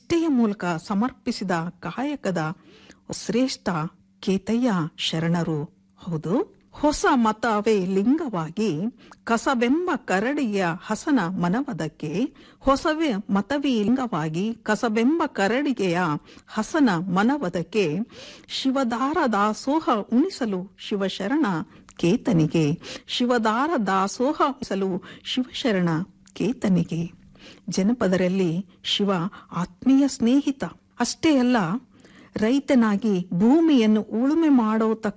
ನಿಷ್ಠೆಯ ಮೂಲಕ ಸಮರ್ಪಿಸಿದ ಕಾಯಕದ ಶ್ರೇಷ್ಠ ಕೇತಯ್ಯ ಶರಣರು ಹೌದು ಹೊಸ ಮತವೇ ಲಿಂಗವಾಗಿ ಕಸಬೆಂಬ ಕರಡಿಯ ಹಸನ ಮನವದಕ್ಕೆ ಹೊಸವೇ ಮತವೇ ಲಿಂಗವಾಗಿ ಕಸಬೆಂಬ ಕರಡಿಗೆಯ ಹಸನ ಮನವದಕ್ಕೆ ಶಿವದಾರ ದಾಸೋಹ ಉಣಿಸಲು ಶಿವಶರಣ ಕೇತನಿಗೆ ಶಿವದಾರ ದಾಸೋಹ ಉಣಿಸಲು ಶಿವಶರಣ ಕೇತನಿಗೆ ಜನಪದರಲ್ಲಿ ಶಿವ ಆತ್ಮೀಯ ಸ್ನೇಹಿತ ಅಷ್ಟೇ ಅಲ್ಲ ರೈತನಾಗಿ ಭೂಮಿಯನ್ನು ಉಳುಮೆ ಮಾಡೋ